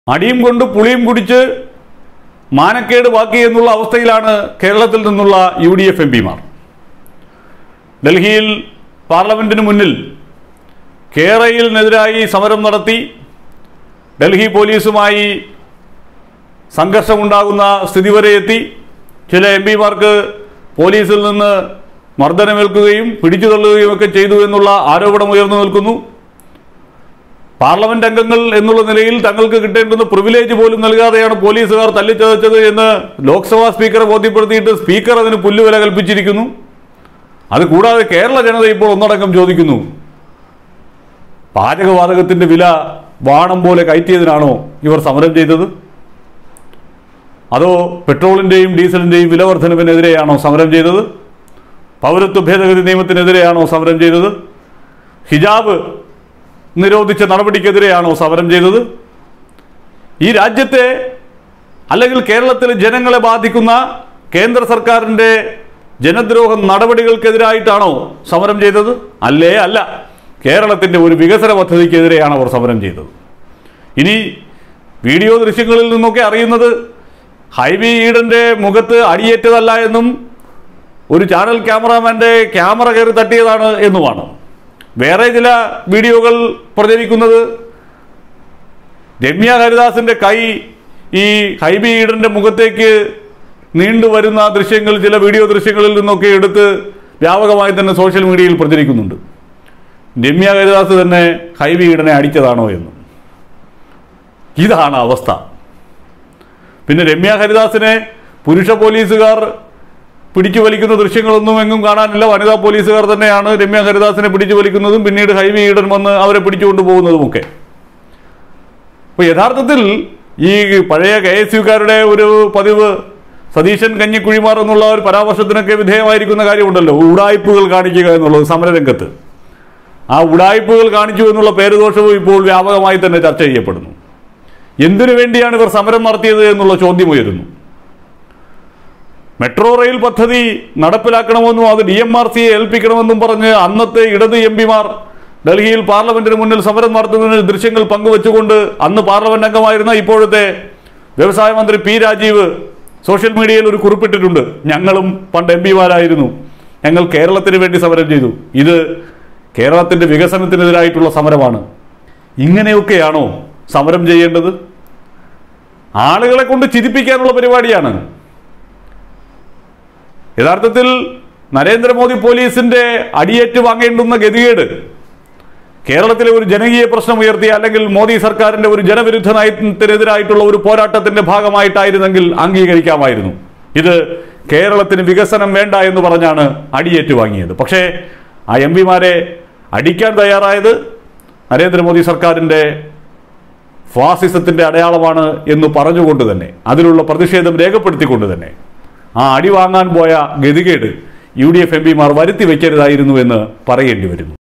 അടിയും കൊണ്ട് പുളിയും കുടിച്ച് മാനക്കേട് ബാക്കി എന്നുള്ള അവസ്ഥയിലാണ് കേരളത്തിൽ നിന്നുള്ള യു ഡി എഫ് എം പിമാർ ഡൽഹിയിൽ പാർലമെന്റിന് മുന്നിൽ കേരളിനെതിരായി സമരം നടത്തി ഡൽഹി പോലീസുമായി സംഘർഷമുണ്ടാകുന്ന സ്ഥിതി വരെ എത്തി ചില എം പിമാർക്ക് പോലീസിൽ നിന്ന് മർദ്ദനമേൽക്കുകയും പിടിച്ചു തള്ളുകയും ഒക്കെ ചെയ്തു എന്നുള്ള ആരോപണം ഉയർന്നു നിൽക്കുന്നു പാർലമെന്റ് അംഗങ്ങൾ എന്നുള്ള നിലയിൽ തങ്ങൾക്ക് കിട്ടേണ്ടുന്ന പ്രിവിലേജ് പോലും നൽകാതെയാണ് പോലീസുകാർ തല്ലിച്ചതച്ചത് എന്ന് ലോക്സഭാ സ്പീക്കറെ ബോധ്യപ്പെടുത്തിയിട്ട് സ്പീക്കർ അതിന് പുല്ലുവില കൽപ്പിച്ചിരിക്കുന്നു അത് കൂടാതെ കേരള ജനത ഇപ്പോൾ ഒന്നടങ്കം ചോദിക്കുന്നു പാചകവാതകത്തിന്റെ വില വാണം പോലെ കയറ്റിയതിനാണോ ഇവർ സമരം ചെയ്തത് അതോ പെട്രോളിന്റെയും ഡീസലിന്റെയും വില വർധനവിനെതിരെയാണോ സമരം ചെയ്തത് പൗരത്വ ഭേദഗതി നിയമത്തിനെതിരെയാണോ സമരം ചെയ്തത് ഹിജാബ് നിരോധിച്ച നടപടിക്കെതിരെയാണോ സമരം ചെയ്തത് ഈ രാജ്യത്തെ അല്ലെങ്കിൽ കേരളത്തിലെ ജനങ്ങളെ ബാധിക്കുന്ന കേന്ദ്ര സർക്കാരിൻ്റെ ജനദ്രോഹ നടപടികൾക്കെതിരായിട്ടാണോ സമരം ചെയ്തത് അല്ലേ അല്ല കേരളത്തിൻ്റെ ഒരു വികസന പദ്ധതിക്കെതിരെയാണ് അവർ സമരം ചെയ്തത് ഇനി വീഡിയോ ദൃശ്യങ്ങളിൽ നിന്നൊക്കെ അറിയുന്നത് ഹൈബി ഈഡന്റെ മുഖത്ത് അടിയേറ്റതല്ല എന്നും ഒരു ചാനൽ ക്യാമറാമാന്റെ ക്യാമറ കയറി തട്ടിയതാണ് എന്നുമാണ് വേറെ ചില വീഡിയോകൾ പ്രചരിക്കുന്നത് രമ്യ ഹരിദാസിന്റെ കൈ ഈ ഹൈബി ഈഡന്റെ മുഖത്തേക്ക് നീണ്ടുവരുന്ന ദൃശ്യങ്ങൾ ചില വീഡിയോ ദൃശ്യങ്ങളിൽ നിന്നൊക്കെ എടുത്ത് വ്യാപകമായി തന്നെ സോഷ്യൽ മീഡിയയിൽ പ്രചരിക്കുന്നുണ്ട് രമ്യ ഹരിദാസ് തന്നെ ഹൈബി ഈഡനെ അടിച്ചതാണോ എന്ന് ഇതാണ് അവസ്ഥ പിന്നെ രമ്യ ഹരിദാസിനെ പുരുഷ പോലീസുകാർ പിടിച്ചു വലിക്കുന്ന ദൃശ്യങ്ങളൊന്നും എങ്ങും കാണാനില്ല വനിതാ പോലീസുകാർ തന്നെയാണ് രമ്യ ഹരിദാസിനെ പിടിച്ചു വലിക്കുന്നതും പിന്നീട് ഹൈവി ഈഡൻ വന്ന് അവരെ പിടിച്ചുകൊണ്ട് പോകുന്നതുമൊക്കെ അപ്പോൾ യഥാർത്ഥത്തിൽ ഈ പഴയ കെ എസ് യുക്കാരുടെ ഒരു പതിവ് സതീശൻ കഞ്ഞിക്കുഴിമാർ എന്നുള്ള ഒരു പരാമർശത്തിനൊക്കെ വിധേയമായിരിക്കുന്ന കാര്യമുണ്ടല്ലോ ഉടായ്പകൾ കാണിക്കുക എന്നുള്ളത് സമരരംഗത്ത് ആ ഉടായ്പകൾ കാണിച്ചു എന്നുള്ള പേരുദോഷവും ഇപ്പോൾ വ്യാപകമായി തന്നെ ചർച്ച ചെയ്യപ്പെടുന്നു എന്തിനു വേണ്ടിയാണ് ഇവർ സമരം നടത്തിയത് എന്നുള്ള ചോദ്യം ഉയരുന്നു മെട്രോ റെയിൽ പദ്ധതി നടപ്പിലാക്കണമെന്നും അത് ഡി എം ആർ സിയെ ഏൽപ്പിക്കണമെന്നും പറഞ്ഞ് അന്നത്തെ ഇടത് എം പിമാർ ഡൽഹിയിൽ പാർലമെന്റിന് മുന്നിൽ സമരം നടത്തുന്നതിന് ദൃശ്യങ്ങൾ പങ്കുവച്ചുകൊണ്ട് അന്ന് പാർലമെന്റ് അംഗമായിരുന്ന ഇപ്പോഴത്തെ വ്യവസായ മന്ത്രി പി രാജീവ് സോഷ്യൽ മീഡിയയിൽ ഒരു കുറിപ്പിട്ടിട്ടുണ്ട് ഞങ്ങളും പണ്ട് എം പിമാരായിരുന്നു ഞങ്ങൾ കേരളത്തിന് വേണ്ടി സമരം ചെയ്തു ഇത് കേരളത്തിന്റെ വികസനത്തിനെതിരായിട്ടുള്ള സമരമാണ് ഇങ്ങനെയൊക്കെയാണോ സമരം ചെയ്യേണ്ടത് ആളുകളെ കൊണ്ട് ചിരിപ്പിക്കാനുള്ള പരിപാടിയാണ് യഥാർത്ഥത്തിൽ നരേന്ദ്രമോദി പോലീസിന്റെ അടിയേറ്റ് വാങ്ങേണ്ടുന്ന ഗതികേട് കേരളത്തിലെ ഒരു ജനകീയ പ്രശ്നം ഉയർത്തിയ അല്ലെങ്കിൽ മോദി സർക്കാരിന്റെ ഒരു ജനവിരുദ്ധ നയത്തിനെതിരായിട്ടുള്ള ഒരു പോരാട്ടത്തിന്റെ ഭാഗമായിട്ടായിരുന്നെങ്കിൽ അംഗീകരിക്കാമായിരുന്നു ഇത് കേരളത്തിന് വികസനം വേണ്ട എന്ന് പറഞ്ഞാണ് അടിയേറ്റ് വാങ്ങിയത് പക്ഷേ ആ എം പിമാരെ അടിക്കാൻ തയ്യാറായത് നരേന്ദ്രമോദി സർക്കാരിന്റെ ഫാസിസത്തിന്റെ അടയാളമാണ് എന്ന് പറഞ്ഞുകൊണ്ട് തന്നെ അതിലുള്ള പ്രതിഷേധം രേഖപ്പെടുത്തിക്കൊണ്ട് തന്നെ ആ അടി വാങ്ങാൻ പോയ ഗതികേട് യു ഡി എഫ് എം പിമാർ വരുത്തി വെക്കരുതായിരുന്നു എന്ന് പറയേണ്ടി വരുന്നു